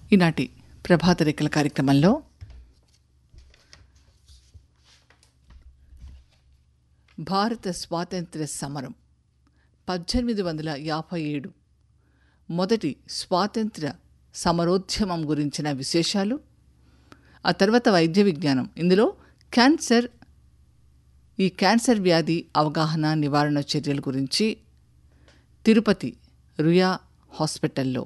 ఈనాటి ప్రభాత రేఖల కార్యక్రమంలో భారత స్వాతంత్ర్య సమరం పద్దెనిమిది వందల యాభై ఏడు మొదటి స్వాతంత్ర్య సమరోద్యమం గురించిన విశేషాలు ఆ తర్వాత వైద్య విజ్ఞానం ఇందులో క్యాన్సర్ ఈ క్యాన్సర్ వ్యాధి అవగాహన నివారణ చర్యల గురించి తిరుపతి రుయా హాస్పిటల్లో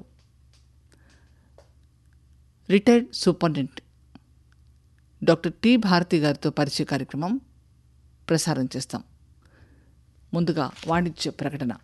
retired superintendent doctor T Bharathi గారితో పరిచయ కార్యక్రమం ప్రసారం చేస్తాం ముందుగా వాణిజ్య ప్రకటన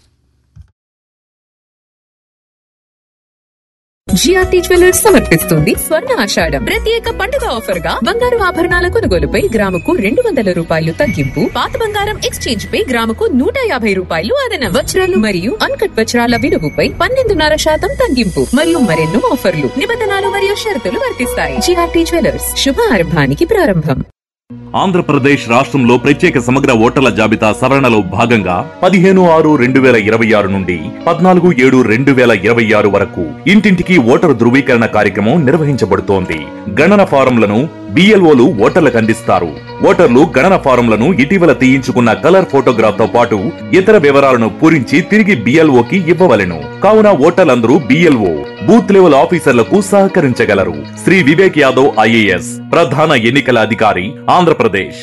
జిఆర్టీ జ్యువెలర్స్ సమర్పిస్తుంది స్వర్ణ ఆషాఢం ప్రత్యేక పండుగ ఆఫర్ గా బంగారు ఆభరణాల కొనుగోలుపై గ్రాముకు రెండు వందల రూపాయలు తగ్గింపు పాత బంగారం ఎక్స్చేంజ్ పై గ్రాముకు నూట యాభై రూపాయలు అదనం వజ్రాలు మరియు అన్కట్ వజ్రాల విలువపై పన్నెండున్నర శాతం తగ్గింపు మరియు మరెన్నో ఆఫర్లు నిబంధనలు మరియు షరతులు వర్తిస్తాయి జిఆర్టీ జ్యువెలర్స్ శుభారంభానికి ప్రారంభం ఆంధ్రప్రదేశ్ రాష్ట్రంలో ప్రత్యేక సమగ్ర ఓటర్ల జాబితా సవరణలో భాగంగా పదిహేను ఆరు రెండు వేల ఇరవై ఆరు నుండి పద్నాలుగు ఏడు రెండు వేల ఇరవై ఆరు వరకు ఇంటింటికి ఓటరు ధృవీకరణ కార్యక్రమం నిర్వహించబడుతోంది గణన ఫారంలను బిఎల్ఓలు ఓటర్లకు అందిస్తారు ఓటర్లు గణన ఫారంలను ఇటీవల తీయించుకున్న కలర్ ఫోటోగ్రాఫ్ తో పాటు ఇతర వివరాలను పూరించి తిరిగి బిఎల్ఓకి ఇవ్వవలెను కావున ఓటర్లందరూ బిఎల్ఓ బూత్ లెవెల్ ఆఫీసర్లకు సహకరించగలరు శ్రీ వివేక్ యాదవ్ ఐఏఎస్ ప్రధాన ఎన్నికల అధికారి ఆంధ్రప్రదేశ్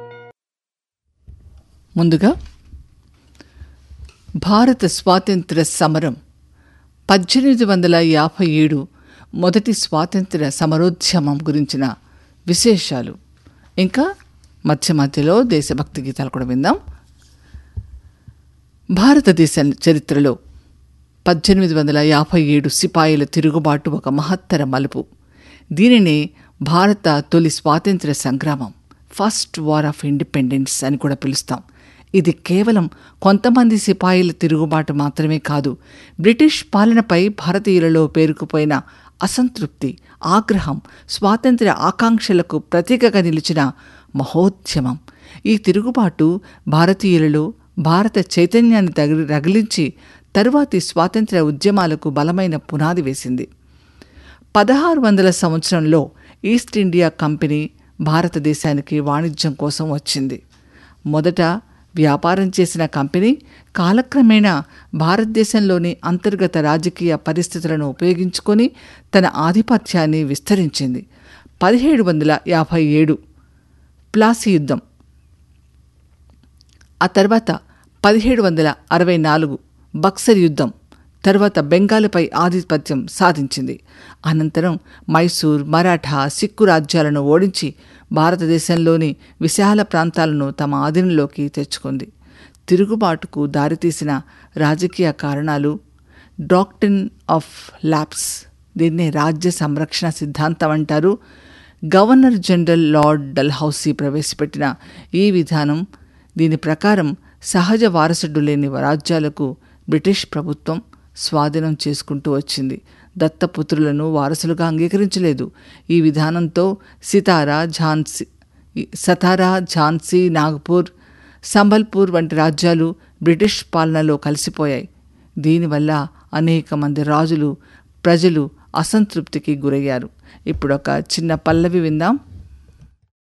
ముందుగా భారత స్వాతంత్ర సమరం పద్దెనిమిది వందల యాభై ఏడు మొదటి స్వాతంత్ర సమరోద్యమం గురించిన విశేషాలు ఇంకా మధ్య మధ్యలో దేశభక్తి గీతాలు కూడా విందాం భారతదేశ చరిత్రలో పద్దెనిమిది వందల యాభై ఏడు సిపాయిల తిరుగుబాటు ఒక మహత్తర మలుపు దీనినే భారత తొలి స్వాతంత్ర్య సంగ్రామం ఫస్ట్ వార్ ఆఫ్ ఇండిపెండెన్స్ అని కూడా పిలుస్తాం ఇది కేవలం కొంతమంది సిపాయిల తిరుగుబాటు మాత్రమే కాదు బ్రిటిష్ పాలనపై భారతీయులలో పేరుకుపోయిన అసంతృప్తి ఆగ్రహం స్వాతంత్ర్య ఆకాంక్షలకు ప్రతీకగా నిలిచిన మహోద్యమం ఈ తిరుగుబాటు భారతీయులలో భారత చైతన్యాన్ని తగిలి రగిలించి తరువాతి స్వాతంత్ర్య ఉద్యమాలకు బలమైన పునాది వేసింది పదహారు వందల సంవత్సరంలో ఈస్ట్ ఇండియా కంపెనీ భారతదేశానికి వాణిజ్యం కోసం వచ్చింది మొదట వ్యాపారం చేసిన కంపెనీ కాలక్రమేణా భారతదేశంలోని అంతర్గత రాజకీయ పరిస్థితులను ఉపయోగించుకొని తన ఆధిపత్యాన్ని విస్తరించింది పదిహేడు వందల యాభై ఏడు ప్లాసీ యుద్ధం ఆ తర్వాత పదిహేడు వందల అరవై నాలుగు బక్సర్ యుద్ధం తర్వాత బెంగాల్పై ఆధిపత్యం సాధించింది అనంతరం మైసూర్ మరాఠా సిక్కు రాజ్యాలను ఓడించి భారతదేశంలోని విశాల ప్రాంతాలను తమ ఆధీనంలోకి తెచ్చుకుంది తిరుగుబాటుకు దారితీసిన రాజకీయ కారణాలు డాక్టిన్ ఆఫ్ ల్యాబ్స్ దీన్నే రాజ్య సంరక్షణ సిద్ధాంతం అంటారు గవర్నర్ జనరల్ లార్డ్ డల్హౌసీ ప్రవేశపెట్టిన ఈ విధానం దీని ప్రకారం సహజ వారసుడు లేని రాజ్యాలకు బ్రిటిష్ ప్రభుత్వం స్వాధీనం చేసుకుంటూ వచ్చింది దత్తపుత్రులను వారసులుగా అంగీకరించలేదు ఈ విధానంతో సితారా ఝాన్సీ సతారా ఝాన్సీ నాగపూర్ సంబల్పూర్ వంటి రాజ్యాలు బ్రిటిష్ పాలనలో కలిసిపోయాయి దీనివల్ల అనేక మంది రాజులు ప్రజలు అసంతృప్తికి గురయ్యారు ఇప్పుడు ఒక చిన్న పల్లవి విందాం